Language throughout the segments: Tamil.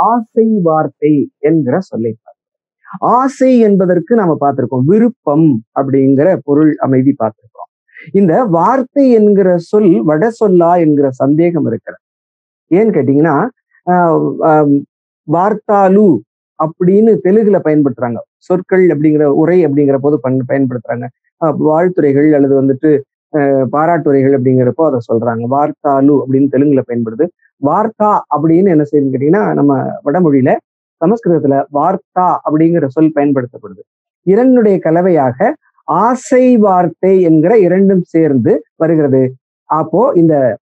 ஆசை வார்த்தை என்கிற சொல்லை பார்க்கிறோம். ஆசை என்பதற்கு நாம பார்த்திருக்கோம் விருப்பம் அப்படிங்கிற பொருள் அமைதி பார்த்திருக்கோம் இந்த வார்த்தை என்கிற சொல் வட சொல்லா என்கிற சந்தேகம் இருக்கிறது ஏன்னு கேட்டீங்கன்னா ஆஹ் ஆஹ் வார்த்தாலு அப்படின்னு தெலுங்குல பயன்படுத்துறாங்க சொற்கள் அப்படிங்கிற உரை அப்படிங்கிற போது பயன் பயன்படுத்துறாங்க ஆஹ் வாழ்த்துரைகள் அல்லது வந்துட்டு ஆஹ் பாராட்டுரைகள் அப்படிங்கிறப்போ அதை சொல்றாங்க வார்த்தாலு அப்படின்னு தெலுங்குல பயன்படுது வார்த்தா அப்படின்னு என்ன செய்யுதுன்னு கேட்டீங்கன்னா நம்ம வடமொழியில சமஸ்கிருதத்துல வார்த்தா அப்படிங்கிற சொல் பயன்படுத்தப்படுது இரண்டுடைய கலவையாக ஆசை வார்த்தை என்கிற இரண்டும் சேர்ந்து வருகிறது அப்போ இந்த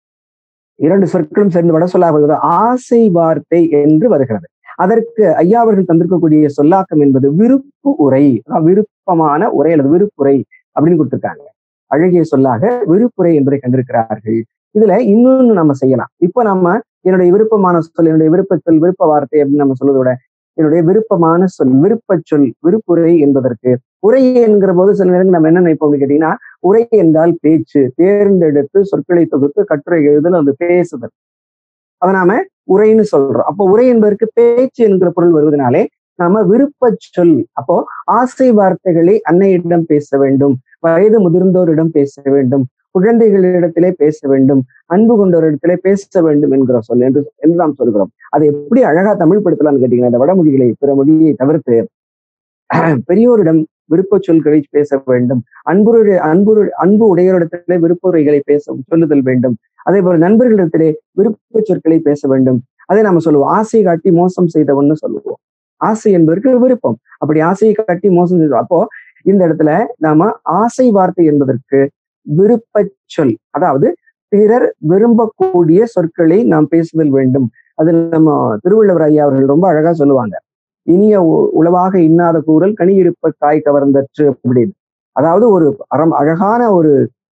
இரண்டு சொற்களும் சேர்ந்து வட சொல்லாக வருகிறது ஆசை வார்த்தை என்று வருகிறது அதற்கு ஐயா அவர்கள் தந்திருக்கக்கூடிய சொல்லாக்கம் என்பது விருப்பு உரை அதாவது விருப்பமான உரை அல்லது விருப்புரை அப்படின்னு கொடுத்திருக்காங்க அழகிய சொல்லாக விருப்புரை என்பதை கண்டிருக்கிறார்கள் இதுல இன்னொன்னு நம்ம செய்யலாம் இப்ப நம்ம என்னுடைய விருப்பமான சொல் என்னுடைய விருப்ப சொல் விருப்ப வார்த்தை அப்படின்னு நம்ம சொல்வதை விட என்னுடைய விருப்பமான சொல் விருப்ப சொல் விருப்புரை என்பதற்கு உரை என்கிற போது சில நேரங்கள் நம்ம என்ன நினைப்போம்னு கேட்டீங்கன்னா உரை என்றால் பேச்சு தேர்ந்தெடுத்து சொற்களை தொகுத்து கட்டுரை எழுதல் அது பேசுதல் அதை நாம உரைன்னு சொல்றோம் அப்போ உரை என்பதற்கு பேச்சு என்கிற பொருள் வருவதனாலே நாம விருப்ப சொல் அப்போ ஆசை வார்த்தைகளை அன்னையிடம் பேச வேண்டும் வயது முதிர்ந்தோரிடம் பேச வேண்டும் குழந்தைகளிடத்திலே பேச வேண்டும் அன்பு கொண்டவரிடத்திலே பேச வேண்டும் என்கிற சொல் என்று என்று நாம் சொல்கிறோம் அதை எப்படி அழகா தமிழ் படுத்தலாம்னு கேட்டீங்கன்னா இந்த வடமொழிகளை பிற மொழியை தவிர்த்து பெரியோரிடம் விருப்ப சொல்களை பேச வேண்டும் அன்பு அன்பு அன்பு உடையோரிடத்திலே விருப்புரைகளை பேச சொல்லுதல் வேண்டும் அதே போல நண்பர்களிடத்திலே விருப்ப சொற்களை பேச வேண்டும் அதை நாம சொல்லுவோம் ஆசை காட்டி மோசம் செய்தவன்னு சொல்லுவோம் ஆசை என்பதற்கு விருப்பம் அப்படி ஆசையை காட்டி மோசம் செய்தோம் அப்போ இந்த இடத்துல நாம ஆசை வார்த்தை என்பதற்கு விருப்ப சொல் அதாவது பிறர் விரும்பக்கூடிய சொற்களை நாம் பேசுதல் வேண்டும் அது நம்ம திருவள்ளுவர் ஐயா அவர்கள் ரொம்ப அழகா சொல்லுவாங்க இனிய உளவாக இன்னாத கூறல் கனி இருப்ப காய் கவர்ந்தற்று அப்படின்னு அதாவது ஒரு அறம் அழகான ஒரு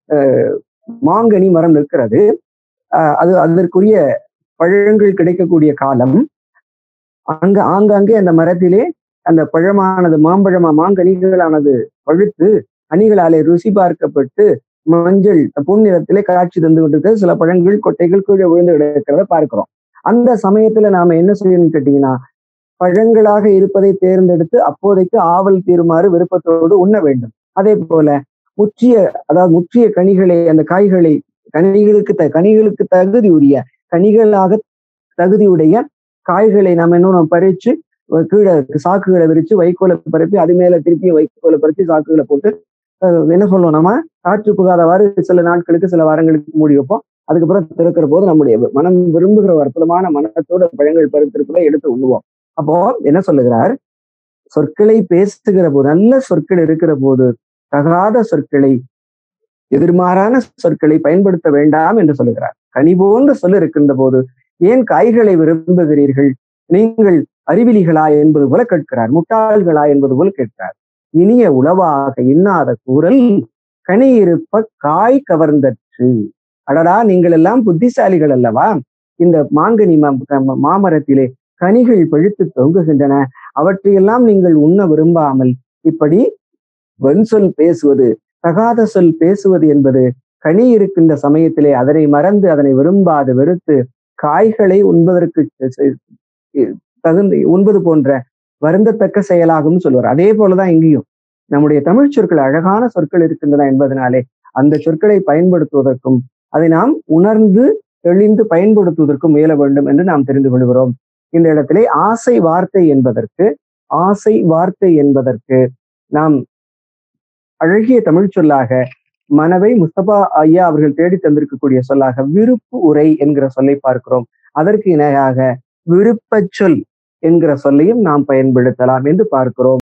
மாங்கனி மரம் இருக்கிறது அது அதற்குரிய பழங்கள் கிடைக்கக்கூடிய காலம் அங்க ஆங்காங்கே அந்த மரத்திலே அந்த பழமானது மாம்பழமா மாங்கனிகளானது பழுத்து அணிகளாலே ருசி பார்க்கப்பட்டு மஞ்சள் பொன்னிறத்திலே காட்சி தந்து கொண்டிருக்கிற சில பழங்கள் கொட்டைகள் கீழே விழுந்து கிடக்கிறத பார்க்கிறோம் அந்த சமயத்துல நாம என்ன செய்யணும்னு கேட்டீங்கன்னா பழங்களாக இருப்பதை தேர்ந்தெடுத்து அப்போதைக்கு ஆவல் தீருமாறு விருப்பத்தோடு உண்ண வேண்டும் அதே போல முற்றிய அதாவது முற்றிய கனிகளை அந்த காய்களை கனிகளுக்கு த கனிகளுக்கு தகுதி உரிய கனிகளாக தகுதியுடைய காய்களை நம்ம இன்னும் பறிச்சு கீழே சாக்குகளை விரிச்சு வைக்கோலை பரப்பி அது மேல திருப்பி வைக்கோலை பறிச்சு சாக்குகளை போட்டு என்ன சொல்லுவோம் நம்ம காற்று புகாதவாறு சில நாட்களுக்கு சில வாரங்களுக்கு மூடி வைப்போம் அதுக்கப்புறம் திறக்கிற போது நம்முடைய மனம் விரும்புகிற ஒரு அற்புதமான மனத்தோட பழங்கள் பருத்திருப்பதை எடுத்து உண்ணுவோம் அப்போ என்ன சொல்லுகிறார் சொற்களை பேசுகிற போது நல்ல சொற்கள் இருக்கிற போது தகாத சொற்களை எதிர்மாறான சொற்களை பயன்படுத்த வேண்டாம் என்று சொல்லுகிறார் கனி போன்ற சொல் இருக்கின்ற போது ஏன் காய்களை விரும்புகிறீர்கள் நீங்கள் அறிவிலிகளா என்பது போல கேட்கிறார் முட்டாள்களா என்பது போல கேட்கிறார் இனிய உளவாக இன்னாத கூறல் கனி இருப்ப காய் கவர்ந்தற்று அடடா நீங்கள் எல்லாம் புத்திசாலிகள் அல்லவா இந்த மாங்கனி மாமரத்திலே கனிகள் பழுத்து தொங்குகின்றன அவற்றையெல்லாம் நீங்கள் உண்ண விரும்பாமல் இப்படி வெண் சொல் பேசுவது தகாத சொல் பேசுவது என்பது கனி இருக்கின்ற சமயத்திலே அதனை மறந்து அதனை விரும்பாது வெறுத்து காய்களை உண்பதற்கு தகுந்த உண்பது போன்ற வருந்தத்தக்க செயலாகும் சொல்வார் அதே போலதான் இங்கேயும் நம்முடைய தமிழ் சொற்கள் அழகான சொற்கள் இருக்கின்றன என்பதனாலே அந்த சொற்களை பயன்படுத்துவதற்கும் அதை நாம் உணர்ந்து தெளிந்து பயன்படுத்துவதற்கும் முயல வேண்டும் என்று நாம் தெரிந்து கொள்கிறோம் இந்த இடத்திலே ஆசை வார்த்தை என்பதற்கு ஆசை வார்த்தை என்பதற்கு நாம் அழகிய தமிழ் சொல்லாக மனவை முஸ்தபா ஐயா அவர்கள் தேடி தந்திருக்கக்கூடிய சொல்லாக விருப்பு உரை என்கிற சொல்லை பார்க்கிறோம் அதற்கு இணையாக விருப்ப சொல் என்கிற சொல்லையும் நாம் பயன்படுத்தலாம் என்று பார்க்கிறோம்